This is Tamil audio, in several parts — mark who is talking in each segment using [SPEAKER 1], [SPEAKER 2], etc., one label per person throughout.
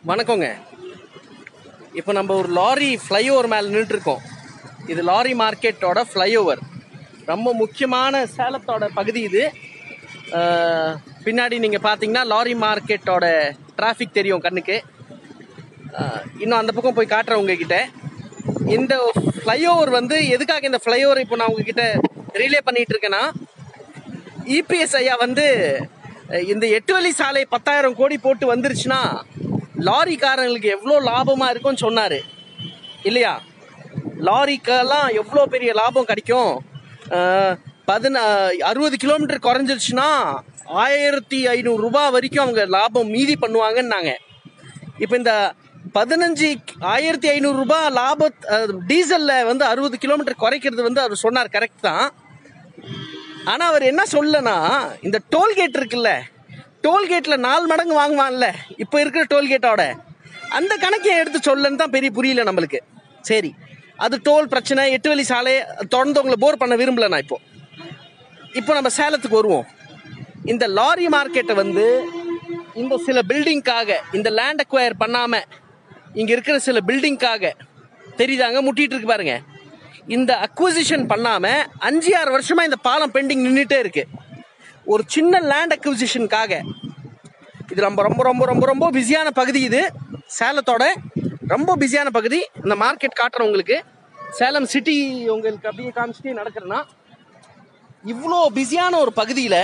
[SPEAKER 1] வணக்கங்க இப்போ நம்ம ஒரு லாரி ஃப்ளைஓவர் மேலே நின்றுருக்கோம் இது லாரி மார்க்கெட்டோட ஃப்ளைஓவர் ரொம்ப முக்கியமான சேலத்தோட பகுதி இது அஹ், பின்னாடி நீங்கள் பார்த்தீங்கன்னா லாரி மார்க்கெட்டோட டிராஃபிக் தெரியும் கண்ணுக்கு அஹ், இன்னும் அந்த பக்கம் போய் காட்டுறேன் உங்ககிட்ட இந்த ஃப்ளைஓவர் வந்து எதுக்காக இந்த ஃப்ளைஓவர் இப்போ நான் உங்ககிட்ட ரிலே பண்ணிட்டு இருக்கேன்னா இபிஎஸ் ஐயா வந்து அஹ், இந்த எட்டு வழி சாலை பத்தாயிரம் கோடி போட்டு வந்துருச்சுன்னா லாரிக்காரங்களுக்கு எவ்வளோ லாபமாக இருக்கும்னு சொன்னார் இல்லையா லாரிக்கெல்லாம் எவ்வளோ பெரிய லாபம் கிடைக்கும் அஹ், பதின அறுபது கிலோமீட்டர் குறைஞ்சிருச்சுன்னா ஆயிரத்தி ஐநூறு ரூபாய் வரைக்கும் அவங்க லாபம் மீதி பண்ணுவாங்கன்னாங்க இப்போ இந்த பதினஞ்சு ஆயிரத்தி ஐநூறு ரூபாய் லாப டீசலில் வந்து அறுபது கிலோமீட்டர் குறைக்கிறது வந்து அவர் சொன்னார் கரெக்ட் தான் ஆனால் அவர் என்ன சொல்லனா இந்த டோல்கேட் இருக்குல்ல டோல்கேட்டில் நாலு மடங்கு வாங்குவான்ல இப்போ இருக்கிற டோல்கேட்டோட அந்த கணக்கையும் எடுத்து சொல்லன்னு தான் பெரிய புரியல நம்மளுக்கு சரி அது டோல் பிரச்சனை எட்டு வழி சாலை தொடர்ந்து உங்களை போர் பண்ண விரும்பல நான் இப்போ இப்போ நம்ம சேலத்துக்கு வருவோம் இந்த லாரி மார்க்கெட்டை வந்து இந்த சில பில்டிங்காக இந்த லேண்ட் அக்வயர் பண்ணாம இங்க இருக்கிற சில பில்டிங்காக தெரியுதாங்க முட்டிட்டு இருக்கு பாருங்க இந்த அக்விசிஷன் பண்ணாம அஞ்சு ஆறு வருஷமா இந்த பாலம் பெண்டிங் நின்றுட்டே இருக்கு ஒரு சின்ன லேண்ட் அக்விசிஷனுக்காக இது ரொம்ப ரொம்ப ரொம்ப ரொம்ப ரொம்ப பிஸியான பகுதி இது சேலத்தோட ரொம்ப பிஸியான பகுதி இந்த மார்க்கெட் காட்டுறேன் உங்களுக்கு சேலம் சிட்டி உங்களுக்கு அப்படியே காமிச்சிட்டே நடக்கிறேன்னா இவ்வளோ பிஸியான ஒரு பகுதியில்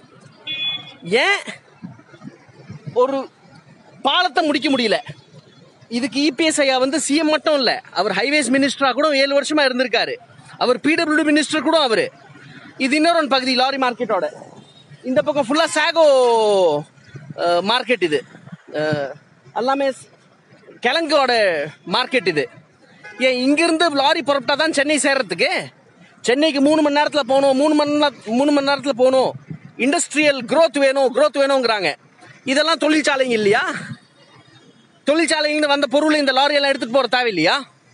[SPEAKER 1] ஏன் ஒரு பாலத்தை முடிக்க முடியல இதுக்கு இபிஎஸ் ஐயா வந்து சிஎம் மட்டும் இல்ல அவர் ஹைவேஸ் மினிஸ்டரா கூட ஏழு வருஷமா இருந்திருக்காரு அவர் பிடபிள்யூ மினிஸ்டர் கூட அவரு இது இன்னொரு ஒரு பகுதி லாரி மார்க்கெட்டோட இந்த பக்கம் ஃபுல்லா சாகோ மார்க்கெட் இது அஹ், எல்லாமே ஸ்- கிழங்கோட மார்க்கெட் இது ஏன் இங்கிருந்து லாரி புறப்பட்டா தான் சென்னை சேர்றதுக்கு சென்னைக்கு மூணு மணி நேரத்தில் போகணும் மூணு மணி நேர மூணு மணி நேரத்தில் போகணும் இண்டஸ்ட்ரியல் growth வேணும் growth வேணுங்கிறாங்க இதெல்லாம் தொழிற்சாலைங்க இல்லையா தொழிற்சாலையிலிருந்து வந்த பொருள் இந்த லாரியெல்லாம் எடுத்துட்டு போற தேவையில்லையா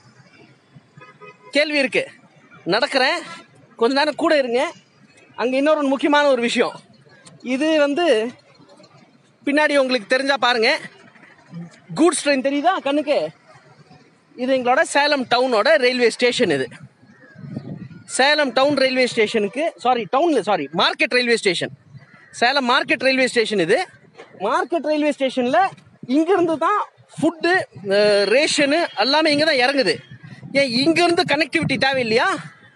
[SPEAKER 1] கேள்வி இருக்கு நடக்கிறேன் கொஞ்ச நேரம் கூட இருங்க அங்க இன்னொரு ஒரு முக்கியமான ஒரு விஷயம் இது வந்து பின்னாடி உங்களுக்கு தெரிஞ்சா பாருங்க கூட்ஸ் ட்ரெயின் தெரியுதா கண்ணுக்கு இது எங்களோட சேலம் டவுனோட ரயில்வே ஸ்டேஷன் இது சேலம் டவுன் ரயில்வே ஸ்டேஷனுக்கு சாரி டவுன்ல sorry market railway station Salem market railway station இது மார்க்கெட் ரயில்வே ஸ்டேஷன்ல இங்கிருந்து தான் ஃபுட்டு ரேஷனு எல்லாமே இங்கே தான் இறங்குது ஏன் இங்கிருந்து கனெக்டிவிட்டி தேவையில்லையா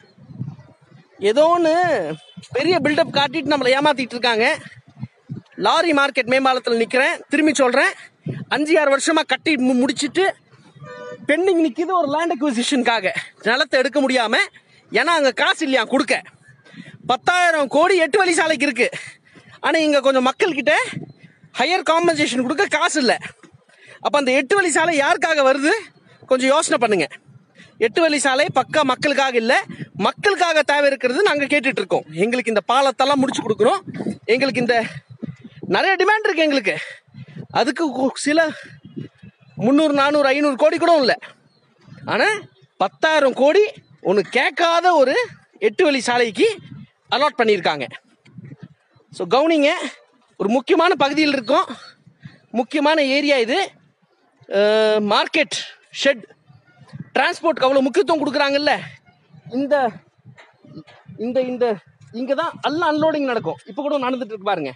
[SPEAKER 1] ஏதோ ஒன்று பெரிய பில்டப் காட்டிட்டு நம்மளை ஏமாத்திட்டு இருக்காங்க லாரி மார்க்கெட் மேம்பாலத்தில் நிற்கிறேன் திரும்பி சொல்கிறேன் அஞ்சு ஆறு வருஷமாக கட்டி மு- முடிச்சிட்டு பெண்டிங் நிக்குது ஒரு லேண்ட் அக்விசிஷனுக்காக நிலத்தை எடுக்க முடியாம ஏன்னா அங்க காசு இல்லையா கொடுக்க பத்தாயிரம் கோடி எட்டு வழி சாலைக்கு இருக்கு ஆனா இங்க கொஞ்சம் மக்கள் கிட்ட ஹையர் காம்பன்சேஷன் கொடுக்க காசு இல்லை அப்ப அந்த எட்டு வழி சாலை யாருக்காக வருது கொஞ்சம் யோசனை பண்ணுங்க எட்டு வழி சாலை பக்கா மக்களுக்காக இல்ல மக்களுக்காக தேவை இருக்கிறது நாங்க கேட்டுட்டு இருக்கோம் எங்களுக்கு இந்த பாலத்தெல்லாம் முடிச்சு கொடுக்குறோம் எங்களுக்கு இந்த நிறைய டிமாண்ட் இருக்கு எங்களுக்கு அதுக்கு கு- சில முந்நூறு நானூறு ஐநூறு கோடி கூட இல்லை ஆனால் பத்தாயிரம் கோடி ஒன்று கேட்காத ஒரு எட்டு வழி சாலைக்கு அலாட் பண்ணியிருக்காங்க ஸோ கவுனிங்க ஒரு முக்கியமான பகுதியில் இருக்கோம் முக்கியமான ஏரியா இது மார்க்கெட் ஷெட் டிரான்ஸ்போர்ட்க்கு அவ்வளோ முக்கியத்துவம் கொடுக்குறாங்கல்ல இந்த இந்த இந்த இங்கே தான் எல்லாம் அன்லோடிங் நடக்கும் இப்போ கூட நடந்துட்டு இருக்கு பாருங்க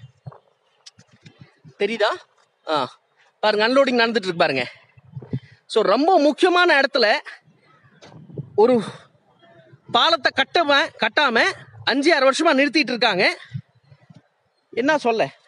[SPEAKER 1] தெரியுதா ஆ பாருங்க அன்லோடிங் நடந்துட்டு இருக்கு பாருங்க ஸோ ரொம்ப முக்கியமான இடத்துல ஒரு பாலத்தை கட்டாம கட்டாம அஞ்சு ஆறு வருஷமா நிறுத்திட்டு இருக்காங்க என்ன சொல்ல